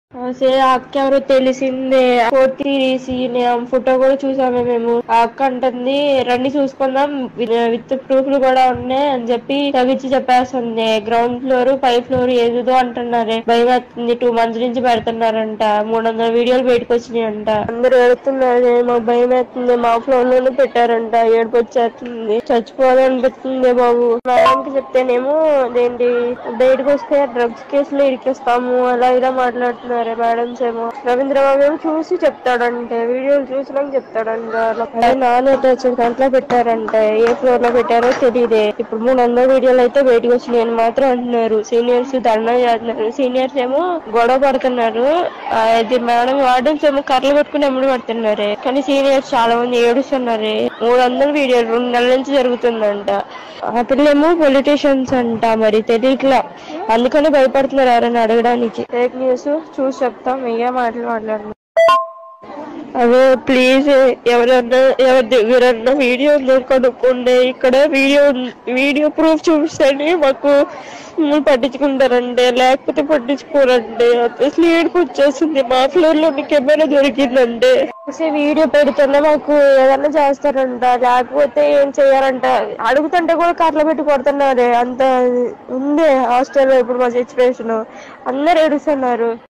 సే ఆ అక్క ఎవరో తెలిసిందే ఫోర్త్ తీసి ఫోటో కూడా చూసామే మేము ఆ అక్క అంటుంది రండి చూసుకుందాం విత్ ప్రూఫ్లు కూడా ఉన్నాయి అని చెప్పి తగిచ్చి చెప్పేస్తుంది గ్రౌండ్ ఫ్లోర్ ఫై ఫ్లోర్ ఏదేదో అంటున్నారే భయం వేస్తుంది టూ మంత్స్ నుంచి పెడుతున్నారంట మూడు వందల వీడియోలు బయటకు వచ్చినాయంట అందరు ఏడుతున్నారు మాకు భయం వేస్తుంది మా ఫ్లోర్ లోనే పెట్టారంట ఏడుపు వచ్చేస్తుంది చచ్చిపోవాలనిపిస్తుంది బాబు మేడంకి చెప్తేనేమో అదేంటి బయటకు వస్తే డ్రగ్స్ కేసులో ఇరికిస్తాము అలా ఇలా మాట్లాడుతున్నారే మేడమ్స్ ఏమో రవీంద్రబాబు ఏమో చూసి చెప్తాడంటే వీడియోలు చూసినాక చెప్తాడంట అలా నాన్ అటాచ్డ్ దాంట్లో పెట్టారంటే ఏ ఫ్లోర్ లో పెట్టారో తెలియదే ఇప్పుడు మూడు వందల వీడియోలు అయితే బయటకు వచ్చినాయి అని మాత్రం అంటున్నారు సీనియర్స్ దండం చేస్తున్నారు సీనియర్స్ ఏమో గొడవ పడుతున్నారు ఆ, ఇది మేడం వార్డెన్స్ ఏమో కర్రలు పెట్టుకుని ఎమ్మడి పడుతున్నారే కానీ సీనియర్స్ చాలా మంది ఏడుస్తున్నారే మూడు వందల వీడియోలు రెండు నెలల నుంచి జరుగుతుందంట ఆ పిల్లేమో పొలిటీషియన్స్ అంట మరి తెలియట్లా అందుకని భయపడుతున్నారు ఎవరైనా అడగడానికి ఫేక్ న్యూస్ చూసి చెప్తాం ఏ మాటలు మాట్లాడుతున్నాం అదే ప్లీజ్ ఎవరన్నా ఎవరి దగ్గరన్నా వీడియో ఉందో కనుక్కోండి ఇక్కడ వీడియో వీడియో ప్రూఫ్ చూపిస్తేనే మాకు మమ్మల్ని పట్టించుకుంటారండి లేకపోతే పట్టించుకోరండి అసలు ఏడుపు వచ్చేస్తుంది మా ఫ్లోర్ లో కెమెరా దొరికిందంటే అసలు వీడియో పెడుతుంటే మాకు ఏదన్నా చేస్తారంట లేకపోతే ఏం చేయాలంట అడుగుతుంటే కూడా కర్రలు పెట్టి కొడుతున్నారే అంత ఉంది హాస్టల్లో ఇప్పుడు మా సిచ్యువేషన్ అందరు ఏడుస్తున్నారు